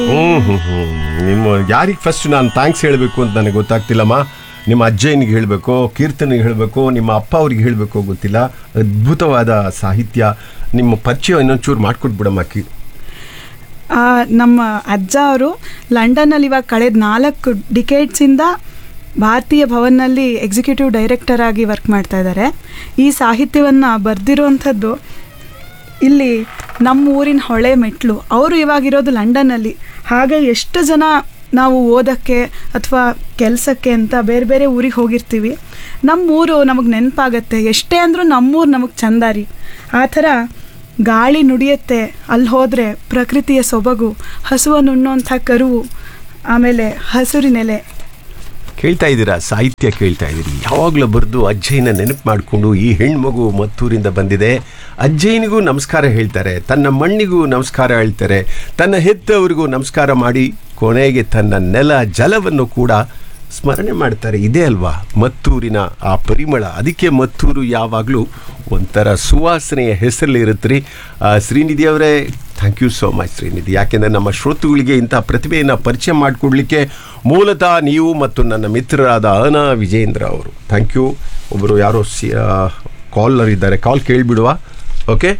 ಹ್ಮ್ ಹ್ಮ್ ಹ್ಮ್ ನಿಮ್ಮ ಯಾರಿಗೆ ಫಸ್ಟ್ ನಾನು ಥ್ಯಾಂಕ್ಸ್ ಹೇಳಬೇಕು ಅಂತ ನನಗೆ ಗೊತ್ತಾಗ್ತಿಲ್ಲಮ್ಮ ನಿಮ್ಮ ಅಜ್ಜನಿಗೆ ಹೇಳಬೇಕು ಕೀರ್ತನಿಗೆ ಹೇಳಬೇಕು ನಿಮ್ಮ ಅಪ್ಪ ಅವ್ರಿಗೆ ಹೇಳಬೇಕು ಗೊತ್ತಿಲ್ಲ ಅದ್ಭುತವಾದ ಸಾಹಿತ್ಯ ನಿಮ್ಮ ಪರಿಚಯ ಇನ್ನೊಂಚೂರು ಮಾಡಿಕೊಟ್ಬಿಡಮ್ಮ ಕಿ ಆ, ನಮ್ಮ ಅಜ್ಜ ಅವರು ಲಂಡನ್ನಲ್ಲಿ ಇವಾಗ ಕಳೆದ ನಾಲ್ಕು ಡಿಕೇಡ್ಸಿಂದ ಭಾರತೀಯ ಭವನ್ನಲ್ಲಿ ಎಕ್ಸಿಕ್ಯೂಟಿವ್ ಡೈರೆಕ್ಟರ್ ಆಗಿ ವರ್ಕ್ ಮಾಡ್ತಾ ಇದ್ದಾರೆ ಈ ಸಾಹಿತ್ಯವನ್ನು ಬರೆದಿರುವಂಥದ್ದು ಇಲ್ಲಿ ನಮ್ಮ ಊರಿನ ಹೊಳೆ ಮೆಟ್ಲು ಅವರು ಇವಾಗಿರೋದು ಲಂಡನ್ನಲ್ಲಿ ಹಾಗೆ ಎಷ್ಟು ಜನ ನಾವು ಓದೋಕ್ಕೆ ಅಥವಾ ಕೆಲಸಕ್ಕೆ ಅಂತ ಬೇರೆ ಬೇರೆ ಊರಿಗೆ ಹೋಗಿರ್ತೀವಿ ನಮ್ಮ ಊರು ನಮಗೆ ನೆನಪಾಗತ್ತೆ ಎಷ್ಟೇ ಅಂದರೂ ನಮ್ಮೂರು ನಮಗೆ ಚಂದ ರೀ ಆ ಥರ ಗಾಳಿ ನುಡಿಯುತ್ತೆ ಅಲ್ಲಿ ಹೋದರೆ ಪ್ರಕೃತಿಯ ಸೊಬಗು ಹಸುವನ್ನು ಉಣ್ಣುವಂಥ ಕರುವು ಆಮೇಲೆ ಹಸುರಿನೆಲೆ ಕೇಳ್ತಾ ಇದ್ದೀರಾ ಸಾಹಿತ್ಯ ಕೇಳ್ತಾ ಇದ್ದೀರಿ ಯಾವಾಗಲೂ ಬರೆದು ಅಜ್ಜಯ್ಯನ ನೆನಪು ಮಾಡಿಕೊಂಡು ಈ ಹೆಣ್ಮಗು ಮತ್ತೂರಿಂದ ಬಂದಿದೆ ಅಜ್ಜಯ್ಯನಿಗೂ ನಮಸ್ಕಾರ ಹೇಳ್ತಾರೆ ತನ್ನ ಮಣ್ಣಿಗೂ ನಮಸ್ಕಾರ ಹೇಳ್ತಾರೆ ತನ್ನ ಹೆತ್ತವರಿಗೂ ನಮಸ್ಕಾರ ಮಾಡಿ ಕೊನೆಗೆ ತನ್ನ ನೆಲ ಜಲವನ್ನು ಕೂಡ ಸ್ಮರಣೆ ಮಾಡ್ತಾರೆ ಇದೇ ಅಲ್ವಾ ಮತ್ತೂರಿನ ಆ ಪರಿಮಳ ಅದಕ್ಕೆ ಮತ್ತೂರು ಯಾವಾಗಲೂ ಒಂಥರ ಸುವಾಸನೆಯ ಹೆಸರಲ್ಲಿ ಇರುತ್ತೆ ರೀ ಶ್ರೀನಿಧಿ ಅವರೇ thank you so much Srinidhi ಯಾಕೆಂದರೆ ನಮ್ಮ ಶ್ರೋತೃಗಳಿಗೆ ಇಂಥ ಪ್ರತಿಭೆಯನ್ನು ಪರಿಚಯ ಮಾಡಿಕೊಡ್ಲಿಕ್ಕೆ ಮೂಲತಃ ನೀವು ಮತ್ತು ನನ್ನ ಮಿತ್ರರಾದ ಅನ ವಿಜೇಂದ್ರ ಅವರು ಥ್ಯಾಂಕ್ ಯು ಒಬ್ಬರು ಯಾರೋ ಸಿ ಕಾಲರ್ ಇದ್ದಾರೆ ಕಾಲ್ ಕೇಳಿಬಿಡುವ ಓಕೆ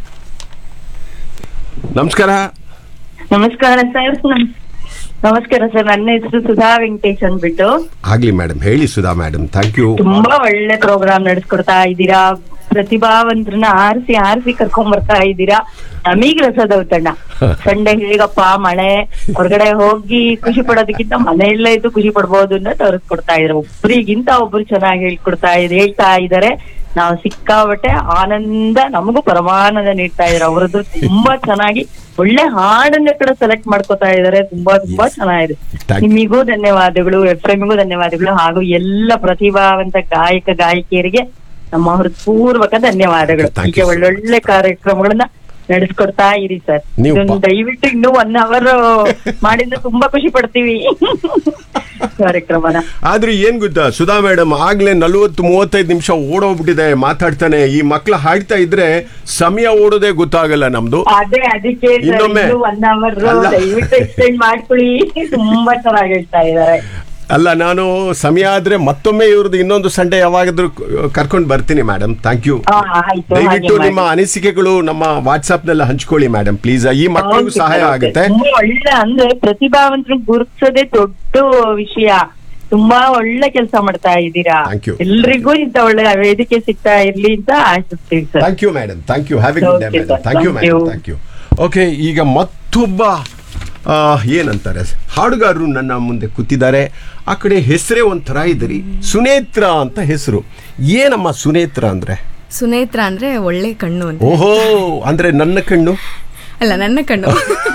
ನಮಸ್ಕಾರ ನಮಸ್ಕಾರ ಸರ್ ನಮಸ್ಕಾರ ಸರ್ ನನ್ನ ಹೆಸರು ಸುಧಾ ವೆಂಕಟೇಶ್ ಅಂದ್ಬಿಟ್ಟು ಆಗಲಿ ಮೇಡಮ್ ಹೇಳಿ ಸುಧಾ ಮೇಡಮ್ ಥ್ಯಾಂಕ್ ಯು ತುಂಬಾ ಒಳ್ಳೆ ಪ್ರೋಗ್ರಾಮ್ ನಡೆಸ್ಕೊಡ್ತಾ ಇದ್ದೀರಾ ಪ್ರತಿಭಾವಂತರನ್ನ ಆರಿಸಿ ಆರಿಸಿ ಕರ್ಕೊಂಡ್ ಬರ್ತಾ ಇದ್ದೀರಾ ನಮೀಗ್ ರಸದೌತಣ್ಣ ಸಂಡೆ ಹೇಗಪ್ಪ ಮಳೆ ಹೊರಗಡೆ ಹೋಗಿ ಖುಷಿ ಪಡೋದಕ್ಕಿಂತ ಮನೆಯಲ್ಲೇ ಇದ್ದು ಖುಷಿ ಪಡ್ಬೋದು ಅಂತ ತೋರಿಸ್ಕೊಡ್ತಾ ಇದ್ರು ಒಬ್ರಿಗಿಂತ ಒಬ್ರು ಚೆನ್ನಾಗಿ ಹೇಳ್ಕೊಡ್ತಾ ಇದ್ ಹೇಳ್ತಾ ಇದಾರೆ ನಾವು ಸಿಕ್ಕಾಬಟ್ಟೆ ಆನಂದ ನಮಗೂ ಪರಮಾನಂದ ನೀಡ್ತಾ ಇದಾರೆ ಅವರದ್ದು ತುಂಬಾ ಚೆನ್ನಾಗಿ ಒಳ್ಳೆ ಹಾಡನ್ನ ಕೂಡ ಸೆಲೆಕ್ಟ್ ಮಾಡ್ಕೋತಾ ಇದಾರೆ ತುಂಬಾ ತುಂಬಾ Yes. ಚೆನ್ನಾಗಿದೆ Thank you. ನಿಮಿಗೂ ಧನ್ಯವಾದಗಳು ಎಫ್ ಗೂ ಧನ್ಯವಾದಗಳು ಹಾಗೂ ಎಲ್ಲ ಪ್ರತಿಭಾವಂತ ಗಾಯಕ ಗಾಯಕಿಯರಿಗೆ ನಮ್ಮ ಹೃತ್ಪೂರ್ವಕ ಧನ್ಯವಾದಗಳು Thank you ಹೀಗೆ so much. ಒಳ್ಳೊಳ್ಳೆ ಕಾರ್ಯಕ್ರಮಗಳನ್ನ ನಡೆಸ್ಕೊಡ್ತಾ ಇರಿ ಸರ್ ನೀವು ಇದೊಂದು ಪಾ- ದಯವಿಟ್ಟು ಇನ್ನೂ ಒನ್ ಅವರ್ ಮಾಡಿದ್ರೆ ತುಂಬಾ ಖುಷಿ ಪಡ್ತೀವಿ ಕಾರ್ಯಕ್ರಮನ ಆದ್ರೆ ಏನ್ ಗೊತ್ತಾ ಸುಧಾ ಮೇಡಮ್ ಆಗ್ಲೇ ನಲವತ್ತು ಮೂವತ್ತೈದು ನಿಮಿಷ ಓಡೋಗ್ಬಿಟ್ಟಿದೆ ಮಾತಾಡ್ತಾನೆ ಈ ಮಕ್ಳು ಹಾಡ್ತಾ ಇದ್ರೆ ಸಮಯ ಓಡೋದೇ ಗೊತ್ತಾಗಲ್ಲ ನಮ್ದು ಅದೇ ಅದಕ್ಕೆ ಸರ್ ಇನ್ನೊಮ್ಮೆ- ಇನ್ನೂ ಒನ್ ಅವರ್ ಅಲ್ಲ. ದಯವಿಟ್ಟು ಎಕ್ಸ್ಟೆಂಡ್ ಮಾಡ್ಕೊಳ್ಳಿ ತುಂಬಾ ಚೆನ್ನಾಗಿ ಹೇಳ್ತಾ ಇದಾರೆ ಅಲ್ಲ ನಾನು ಸಮಯ ಆದ್ರೆ ಮತ್ತೊಮ್ಮೆ ಇವ್ರದ್ದು ಇನ್ನೊಂದು ಸಂಡೆ ಯಾವಾಗಾದ್ರೂ ಕರ್ಕೊಂಡು ಬರ್ತೀನಿ ಮೇಡಮ್ ಥ್ಯಾಂಕ್ ಯು ಹಾ ಆಯ್ತು ದಯವಿಟ್ಟು ಹಾಗೆ ನಿಮ್ಮ ಮಾಡಿ. ಅನಿಸಿಕೆಗಳು ನಮ್ಮ ವಾಟ್ಸ್ಆಪ್ ನಲ್ಲಿ ಹಂಚ್ಕೊಳ್ಳಿ ಮೇಡಮ್ ಪ್ಲೀಸ್ ಈ ಮಕ್ಕಳಿಗೂ ಹೌದು ಸಹಾಯ ಸರ್, ಆಗುತ್ತೆ ತುಂಬಾ ಒಳ್ಳೆ ಅಂದ್ರೆ ಪ್ರತಿಭಾವಂತರು ಗುರುತಿಸೋದೇ ದೊಡ್ಡ ವಿಷಯ ತುಂಬಾ ಒಳ್ಳೆ ಕೆಲಸ ಮಾಡ್ತಾ ಇದ್ದೀರಾ Thank you. ಎಲ್ರಿಗೂ ಇಂತ ಒಳ್ಳೆ ವೇದಿಕೆ ಸಿಗ್ತಾ ಇರ್ಲಿ ಅಂತ ಆಶಿಸ್ತೀವಿ sir thank you madam thank you have a good day Okay, madam sir. Thank you Thank madam you. Thank you okay ಈಗ ಮತ್ತೊಬ್ಬ ಆ, ಏನಂತಾರೆ ಹಾಡುಗಾರರು ನನ್ನ ಮುಂದೆ ಕೂತಿದ್ದಾರೆ ಆ ಕಡೆ ಹೆಸರೇ ಒಂಥರ ಇದ್ರಿ ಸುನೇತ್ರ ಅಂತ ಹೆಸರು ಏನಮ್ಮ ಸುನೇತ್ರ ಅಂದ್ರೆ ಸುನೇತ್ರ ಅಂದ್ರೆ ಒಳ್ಳೆ ಕಣ್ಣು ಅಂತ ಓಹೋ ಅಂದ್ರೆ ನನ್ನ ಕಣ್ಣು ಅಲ್ಲ ನನ್ನ ಕಣ್ಣು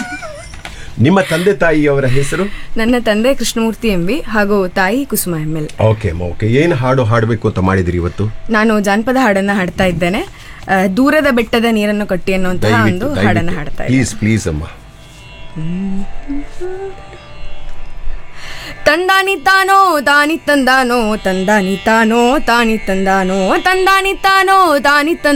ನಿಮ್ಮ ತಂದೆ ತಾಯಿಯವರ ಹೆಸರು ನನ್ನ ತಂದೆ ಕೃಷ್ಣಮೂರ್ತಿ ಎಂಬಿ ಹಾಗೂ ತಾಯಿ Kusuma M L okay okay ಏನು ಹಾಡು ಹಾಡಬೇಕು ಅಂತ ಮಾಡಿದ್ರಿ ಇವತ್ತು ನಾನು ಜಾನಪದ ಹಾಡನ್ನ ಹಾಡ್ತಾ ಇದ್ದೇನೆ ಆ, ದೂರದ ಬೆಟ್ಟದ ನೀರನ್ನು ಕಟ್ಟಿ ಅನ್ನುವಂತಹ ಒಂದು ಹಾಡನ್ನ ಹಾಡ್ತಾ ಇದ್ದೇನೆ ಪ್ಲೀಸ್ ಪ್ಲೀಸ್ ಅಮ್ಮ ತಂದಾನಿ ತಾನೋ ತಾನಿ ತಂದಾನೋ ತಂದಾನಿ ತಾನೋ ತಾನಿ ತಂದಾನೋ ತಂದಾನಿ ತಾನೋ ತಾನಿ ತಂದ